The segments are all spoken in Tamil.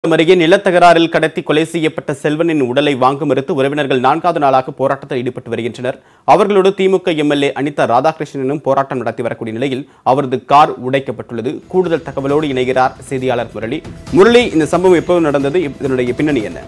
அருகே நிலத்தகராறில் கடத்தி கொலை செய்யப்பட்ட செல்வனின் உடலை வாங்க மறுத்து உறவினர்கள் நான்காவது நாளாக போராட்டத்தில் ஈடுபட்டு வருகின்றனர் அவர்களோடு திமுக எம்எல்ஏ அனிதா ராதாகிருஷ்ணனும் போராட்டம் நடத்தி வரக்கூடிய நிலையில் அவரது கார் உடைக்கப்பட்டுள்ளது கூடுதல் தகவலோடு இணைகிறார் செய்தியாளர் முரளி முரளி இந்த சம்பவம் எப்போது நடந்தது இதனுடைய பின்னணி என்ன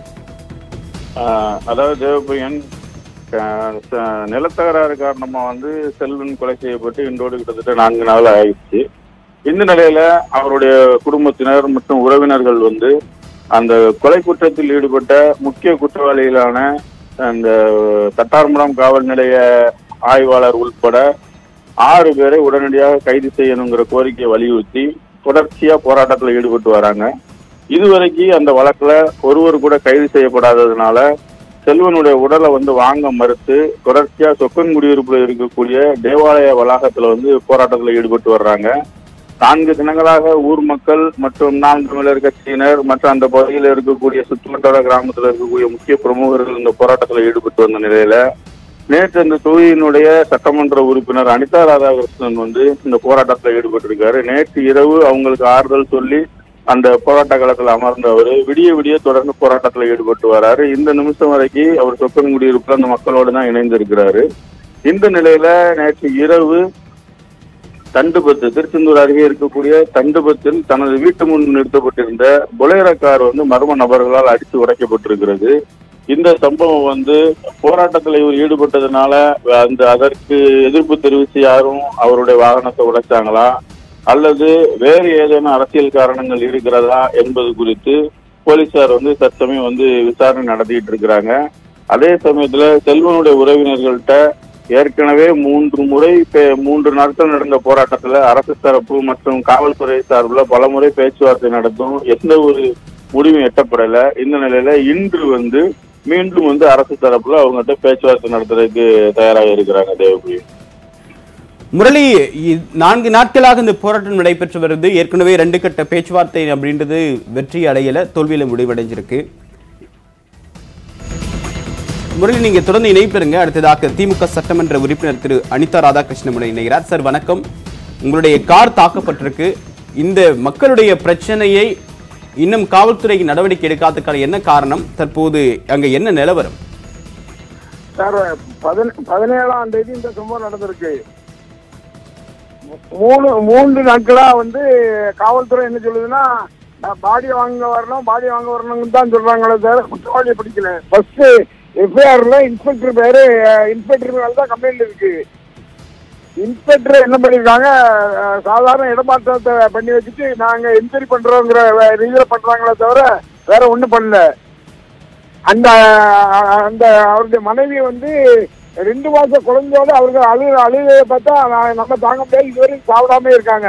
ஆஹ் அதாவது தேவப்பையன் ஆஹ் ச- நிலத்தகராறு காரணமா வந்து செல்வன் கொலை செய்யப்பட்டு இன்றோடு கிட்டத்தட்ட நான்கு நாள் ஆயிடுச்சு இந்த நிலையில அவருடைய குடும்பத்தினர் மற்றும் உறவினர்கள் வந்து அந்த கொலை குற்றத்தில் ஈடுபட்ட முக்கிய குற்றவாளிகளான அந்த தட்டார்மடம் காவல் நிலைய ஆய்வாளர் உட்பட ஆறு பேரை உடனடியாக கைது செய்யணுங்கிற கோரிக்கையை வலியுறுத்தி தொடர்ச்சியா போராட்டத்தில் ஈடுபட்டு வராங்க இதுவரைக்கும் அந்த வழக்குல ஒருவர் கூட கைது செய்யப்படாததுனால செல்வனுடைய உடலை வந்து வாங்க மறுத்து தொடர்ச்சியா சொக்கன் குடியிருப்புல இருக்கக்கூடிய தேவாலய வளாகத்துல வந்து போராட்டத்தில் ஈடுபட்டு வர்றாங்க நான்கு தினங்களாக ஊர் மக்கள் மற்றும் நாம் தமிழர் கட்சியினர் மற்றும் அந்த பகுதியில் இருக்கக்கூடிய சுற்றுவட்டார கிராமத்தில் இருக்கக்கூடிய முக்கிய பிரமுகர்கள் இந்த போராட்டத்தில் ஈடுபட்டு வந்த நிலையில நேற்று இந்த தொகுதியினுடைய சட்டமன்ற உறுப்பினர் அனிதா ராதாகிருஷ்ணன் வந்து இந்த போராட்டத்தில் ஈடுபட்டிருக்காரு நேற்று இரவு அவங்களுக்கு ஆறுதல் சொல்லி அந்த போராட்ட களத்தில் அமர்ந்தவர் விடிய விடிய தொடர்ந்து போராட்டத்தில் ஈடுபட்டு வராரு இந்த நிமிஷம் வரைக்கும் அவர் சொக்கன் குடியிருப்புல அந்த மக்களோடு தான் இணைந்திருக்கிறாரு இந்த நிலையில நேற்று இரவு தண்டுபத்து திருச்செந்தூர் அருகே இருக்கக்கூடிய தண்டுபத்தில் தனது வீட்டு முன் நிறுத்தப்பட்டிருந்த பொலேரோ கார் வந்து மர்ம நபர்களால் அடித்து உடைக்கப்பட்டிருக்கிறது இந்த சம்பவம் வந்து போராட்டத்தில் இவர் ஈடுபட்டதுனால அந்த அதற்கு எதிர்ப்பு தெரிவித்து யாரும் அவருடைய வாகனத்தை உடைச்சாங்களா அல்லது வேறு ஏதேனும் அரசியல் காரணங்கள் இருக்கிறதா என்பது குறித்து போலீசார் வந்து தற்சமயம் வந்து விசாரணை நடத்திட்டு இருக்கிறாங்க அதே சமயத்துல செல்வனுடைய உறவினர்கள்ட்ட ஏற்கனவே மூன்று முறை பே- மூன்று நாட்கள் நடந்த போராட்டத்துல அரசு தரப்பு மற்றும் காவல்துறை சார்பில் பல முறை பேச்சுவார்த்தை நடத்தும் எந்த ஒரு முடிவும் எட்டப்படல இந்த நிலையில இன்று வந்து மீண்டும் வந்து அரசு தரப்புல அவங்ககிட்ட பேச்சுவார்த்தை நடத்துறதுக்கு தயாராக இருக்கிறாங்க தேவபுரி முரளி இ- நான்கு நாட்களாக இந்த போராட்டம் நடைபெற்று வருது ஏற்கனவே ரெண்டு கட்ட பேச்சுவார்த்தை அப்படின்றது வெற்றி அடையல தோல்வியில முடிவடைஞ்சிருக்கு முரளி நீங்க தொடர்ந்து இணைப்பிருங்க அடுத்ததாக திமுக சட்டமன்ற உறுப்பினர் திரு அனிதா ராதாகிருஷ்ணன் இணைகிறார் சார் வணக்கம் உங்களுடைய கார் தாக்கப்பட்டிருக்கு இந்த மக்களுடைய பிரச்சனையை இன்னும் காவல்துறை நடவடிக்கை எடுக்காததுக்கான என்ன காரணம் தற்போது அங்க என்ன நிலவரம் சார் பதின பதினேழாம் தேதி இந்த சம்பவம் நடந்திருக்கு மூணு மூன்று நாட்களா வந்து காவல்துறை என்ன சொல்லுதுன்னா பாடி வாங்க வரணும் பாடி வாங்க வரணும்னு தான் சொல்றாங்களே தவிர குற்றவாளியை பிடிக்கல ஃபர்ஸ்ட் எஃப்ஐஆர்ல இன்ஸ்பெக்டர் பேரு இன்ஸ்பெக்டர் மேல தான் கம்ப்ளைண்ட் இருக்கு இன்ஸ்பெக்டர் என்ன பண்ணிருக்காங்க அஹ், சாதாரண இடமாற்றத்தை பண்ணி வச்சுட்டு நாங்க என்கொயரி பண்றோங்கிற ரீதியில பண்றாங்களே தவிர வேற ஒண்ணும் பண்ணல அந்த அந்த அவருடைய மனைவி வந்து ரெண்டு மாசம் குழந்தையோட அவருக்கு அழு அழுகையை பார்த்தா நான் நம்ம தாங்க முடியாது இதுவரையும் சாப்பிடாம இருக்காங்க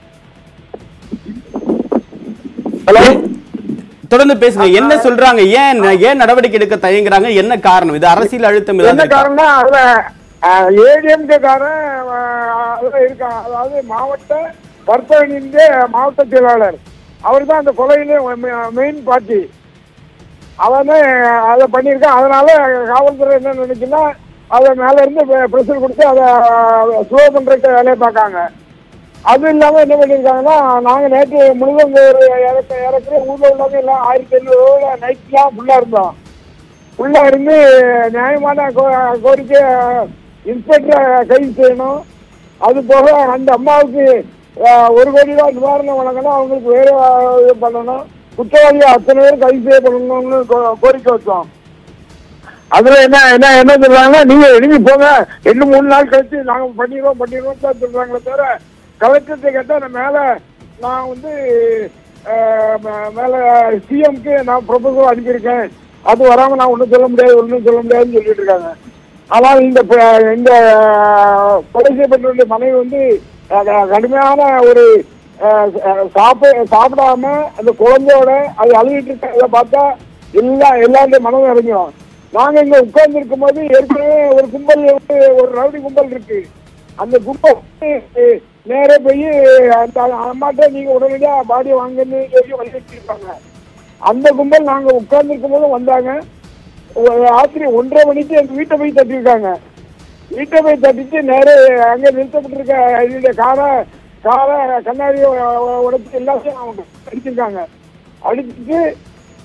ஹலோ தொடர்ந்து பேசுங்க என்ன சொல்றாங்க ஏன் ஏன் நடவடிக்கை எடுக்க தயங்குறாங்க என்ன காரணம் இது அரசியல் அழுத்தம் ஏதாவது என்ன இருக்கா? காரணம்னா அதுல ஏடிஎம்கே காரன் அஹ், அதுல இருக்கான் அதாவது மாவட்ட வர்த்தகனின் மாவட்ட செயலாளர் அவர் தான் அந்த கொலையில மெயின் பார்ட்டி அவனே அதை பண்ணியிருக்கான் அதனால காவல்துறை என்ன நினைக்குன்னா அதை மேல இருந்து ப்ரெஷர் கொடுத்து அதை ஸ்லோ பண்றதுக்கு வேலையை பார்க்காங்க அது இல்லாம என்ன பண்ணியிருக்காங்கன்னா நாங்க நேற்று முழுவதும் இங்க ஒரு ஏறக்க ஏறக்குறைய ஊர்ல உள்ளவங்க எல்லாம் ஆயிரத்தி ஐநூறு நைட்லாம் ஃபுல்லா இருந்தோம் உள்ள இருந்து நியாயமான கோ- கோரிக்கை இன்ஸ்பெக்டரை கைது செய்யணும் அது போக அந்த அம்மாவுக்கு அஹ், ஒரு கோடி ரூபாய் நிவாரணம் வழங்கணும் அவங்களுக்கு வேறு அஹ், இது பண்ணணும் குற்றவாளியை அத்தனை பேர் கைது செய்யப்படணும்னு கோ- கோரிக்கை வச்சோம் அதுல என்ன என்ன என்ன சொல்றாங்கன்னா நீங்க நீங்க போங்க ரெண்டு மூணு நாள் கழிச்சு நாங்க பண்ணிடுவோம் பண்ணிடுவோம் தான் சொல்றாங்களே தவிர கலெக்டர்கிட்ட கேட்டா நான் மேல நான் வந்து அஹ், ம- மேல சிஎம்க்கு நான் ப்ரொபோசல் அனுப்பியிருக்கேன் அது வராம நான் ஒன்றும் சொல்ல முடியாது ஒன்றும் சொல்ல முடியாதுன்னு சொல்லிட்டு இருக்காங்க ஆனால் இந்த ப- இந்த அஹ், கொலை செய்யப்பட்ட மனைவி வந்து அஹ், கடுமையான ஒரு அஹ், அஹ், சாப்ப சாப்பிடாம அந்த குழந்தையோட அது அழுகிட்டு இருக்கிறத பார்த்தா எல்லா எல்லாருடைய மனதும் இறங்கும் நாங்க இங்க உட்கார்ந்து இருக்கும் போது ஏற்கனவே ஒரு கும்பல் வந்து ஒரு ரவுடி கும்பல் இருக்கு அந்த கும்பல் வந்து நேரே போய் அந்த அம்மாட்ட நீங்க உடனடியா பாடி வாங்கன்னு சொல்லி வலியுறுத்திருப்பாங்க அந்த கும்பல் நாங்க உட்கார்ந்து இருக்கும் போது வந்தாங்க ஒரு ராத்திரி ஒன்றரை மணிக்கு எங்க வீட்டை போய் தட்டிருக்காங்க வீட்டை போய் தட்டிட்டு நேரே அங்க நிறுத்தப்பட்டிருக்க என்னுடைய காரை காரை கண்ணாடியை உடைச்சு எல்லாத்தையும் அவங்க அடிச்சிருக்காங்க அடிச்சுட்டு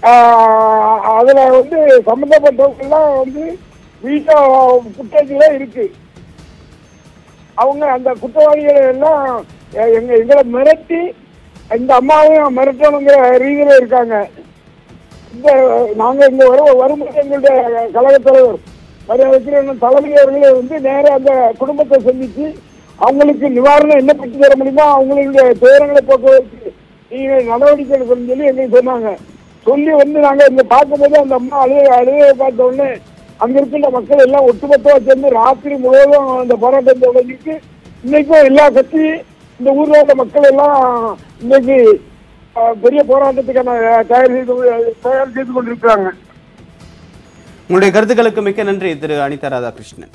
ஆஹ், அதுல வந்து சம்பந்தப்பட்டவங்கெல்லாம் வந்து வீட்டா குற்றங்களே இருக்கு அவங்க அந்த குற்றவாளிகளை எல்லாம் எ- எங்க எங்களை மிரட்டி இந்த அம்மாவையும் மிரட்டணுங்கிற ரீதியில இருக்காங்க இந்த நாங்க இங்க வர வரும்போது எங்களுடைய கழக தலைவர் மரியாதைக்குரிய தலைமை அவர்களே வந்து நேரா அந்த குடும்பத்தை சந்திச்சு அவங்களுக்கு நிவாரணம் என்ன பெற்று தர முடியுமோ அவங்களுடைய துயரங்களை போக்குவதற்கு நீங்க நடவடிக்கை எடுக்கணும்னு சொல்லி எங்களுக்கு சொன்னாங்க சொல்லி வந்து நாங்க இங்க பார்க்கும்போது அந்த அம்மா அழுக அழுகையை பார்த்த உடனே அங்க இருக்கின்ற மக்கள் எல்லாம் ஒட்டுமொத்தமா சேர்ந்து ராத்திரி முழுவதும் அந்த போராட்டத்தை தொடங்கிட்டு இன்னைக்கும் எல்லா கட்சி இந்த ஊர்ல உள்ள மக்கள் எல்லாம் இன்னைக்கு அஹ், பெரிய போராட்டத்துக்கான அஹ், தயார் செய்து தயார் செய்து கொண்டிருக்கிறாங்க உங்களுடைய கருத்துக்களுக்கு மிக்க நன்றி திரு அனிதா ராதாகிருஷ்ணன்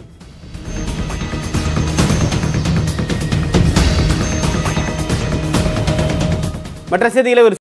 மற்ற செய்திகளை ஒரு